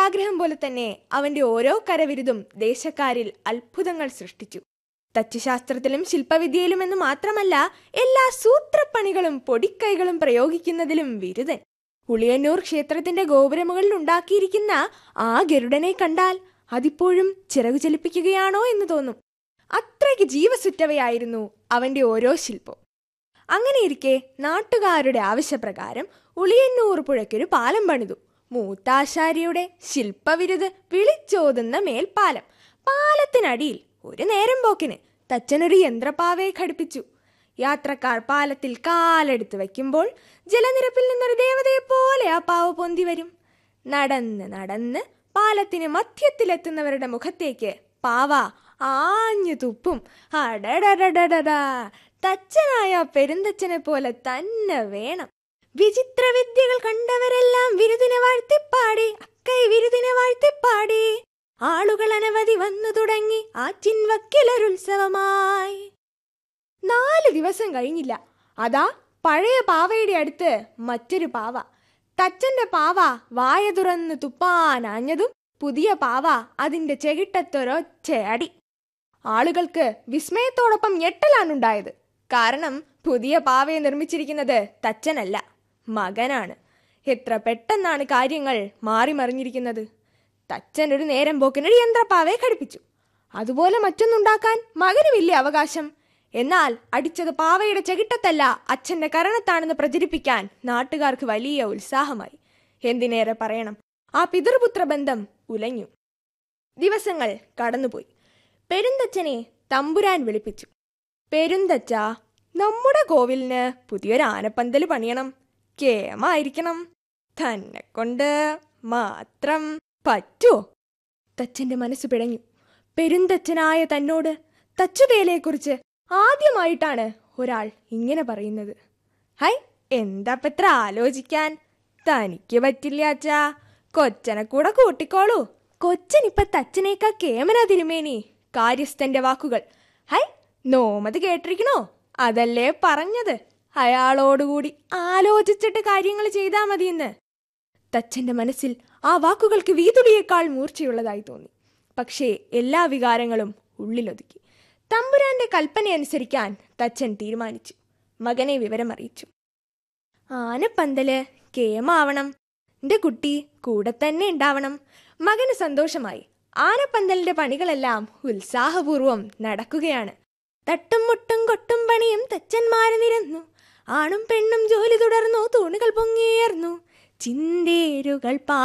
ആഗ്രഹം പോലെ തന്നെ അവന്റെ ഓരോ കരവിരുതും ദേശക്കാരിൽ അത്ഭുതങ്ങൾ സൃഷ്ടിച്ചു തച്ചുശാസ്ത്രത്തിലും ശില്പവിദ്യയിലും എന്ന് മാത്രമല്ല എല്ലാ സൂത്രപ്പണികളും പൊടിക്കൈകളും പ്രയോഗിക്കുന്നതിലും വിരുദൻ ഉളിയന്നൂർ ക്ഷേത്രത്തിന്റെ ഗോപുരമുകളിൽ ഉണ്ടാക്കിയിരിക്കുന്ന ആ ഗരുഡനെ കണ്ടാൽ അതിപ്പോഴും ചിറകു ചലിപ്പിക്കുകയാണോ എന്ന് തോന്നും അത്രയ്ക്ക് ജീവസുറ്റവയായിരുന്നു അവന്റെ ഓരോ ശില്പവും അങ്ങനെയിരിക്കെ നാട്ടുകാരുടെ ആവശ്യപ്രകാരം ഉളിയന്നൂർ പുഴയ്ക്കൊരു പാലം പണിതു മൂത്താശാരിയുടെ ശില്പവിരുത് വിളിച്ചോതുന്ന മേൽപ്പാലം പാലത്തിനടിയിൽ ഒരു നേരം പോക്കിന് തച്ചനൊരു യന്ത്രപ്പാവയെ ഘടിപ്പിച്ചു യാത്രക്കാർ പാലത്തിൽ കാലെടുത്ത് വയ്ക്കുമ്പോൾ ജലനിരപ്പിൽ നിന്നൊരു ദേവതയെ പോലെ ആ പാവ പൊന്തി വരും നടന്ന് നടന്ന് പാലത്തിന് മധ്യത്തിലെത്തുന്നവരുടെ മുഖത്തേക്ക് പാവ ആഞ്ഞു തുപ്പും അടടടടടാ തച്ചനായ പെരുന്തച്ചനെ പോലെ തന്നെ വേണം വിചിത്ര വിദ്യകൾ കണ്ടവരെല്ലാം വിരുദിനെ വാഴ്ത്തിപ്പാടി അക്കൈ വിരുദിനെ വാഴ്ത്തിപ്പാടി ആളുകൾ അനവധി വന്നു തുടങ്ങി ആറ്റിൻ വക്കിലൊരുത്സവമായി നാല് ദിവസം കഴിഞ്ഞില്ല അതാ പഴയ പാവയുടെ അടുത്ത് മറ്റൊരു പാവ തച്ചന്റെ പാവ വായ തുറന്ന് തുപ്പാനാഞ്ഞതും പുതിയ പാവ അതിന്റെ ചെകിട്ടത്തൊരൊറ്റ അടി ആളുകൾക്ക് വിസ്മയത്തോടൊപ്പം ഞെട്ടലാണുണ്ടായത് കാരണം പുതിയ പാവയെ നിർമ്മിച്ചിരിക്കുന്നത് തച്ചനല്ല മകനാണ് എത്ര പെട്ടെന്നാണ് കാര്യങ്ങൾ മാറിമറിഞ്ഞിരിക്കുന്നത് തച്ചൻ ഒരു നേരം പോക്കിനൊരു യന്ത്രപ്പാവയെ ഘടിപ്പിച്ചു അതുപോലെ മറ്റൊന്നുണ്ടാക്കാൻ മകനുമില്ലേ അവകാശം എന്നാൽ അടിച്ചത് പാവയുടെ ചെകിട്ടത്തല്ല അച്ഛന്റെ കരണത്താണെന്ന് പ്രചരിപ്പിക്കാൻ നാട്ടുകാർക്ക് വലിയ ഉത്സാഹമായി എന്തിനേറെ പറയണം ആ പിതൃപുത്ര ബന്ധം ഉലഞ്ഞു ദിവസങ്ങൾ കടന്നുപോയി പെരുന്തച്ഛനെ തമ്പുരാൻ വിളിപ്പിച്ചു പെരുന്തച്ഛ നമ്മുടെ കോവിലിന് പുതിയൊരു ആനപ്പന്തൽ പണിയണം കേമായിരിക്കണം തന്നെ കൊണ്ട് മാത്രം പറ്റുമോ തച്ചന്റെ മനസ്സ് പിടഞ്ഞു പെരുന്തച്ഛനായ തന്നോട് തച്ചുവേലയെക്കുറിച്ച് ആദ്യമായിട്ടാണ് ഒരാൾ ഇങ്ങനെ പറയുന്നത് ഹൈ എന്താപ്പത്ര ആലോചിക്കാൻ തനിക്ക് പറ്റില്ല അച്ഛാ കൊച്ചനെ കൂടെ കൂട്ടിക്കോളൂ കൊച്ചനിപ്പ തച്ചനേക്കാ കേമന തിരുമേനി കാര്യസ്ഥന്റെ വാക്കുകൾ ഹൈ നോമത് കേട്ടിരിക്കണോ അതല്ലേ പറഞ്ഞത് അയാളോടുകൂടി ആലോചിച്ചിട്ട് കാര്യങ്ങൾ ചെയ്താ മതിയെന്ന് തച്ചന്റെ മനസ്സിൽ ആ വാക്കുകൾക്ക് വീതുടിയേക്കാൾ മൂർച്ചയുള്ളതായി തോന്നി പക്ഷേ എല്ലാ വികാരങ്ങളും ഉള്ളിലൊതുക്കി തമ്പുരാന്റെ കൽപ്പന അനുസരിക്കാൻ തച്ചൻ തീരുമാനിച്ചു മകനെ വിവരമറിയിച്ചു ആനപ്പന്തല് കേമാവണം എന്റെ കുട്ടി കൂടെ തന്നെ ഉണ്ടാവണം മകന് സന്തോഷമായി ആനപ്പന്തലിന്റെ പണികളെല്ലാം ഉത്സാഹപൂർവം നടക്കുകയാണ് തട്ടും മുട്ടും കൊട്ടും പണിയും തച്ചന്മാരെ നിരന്നു ആണും പെണ്ണും ജോലി തുടർന്നു തൂണുകൾ പൊങ്ങിയേർന്നു ചിന്തേരുകൾ പാ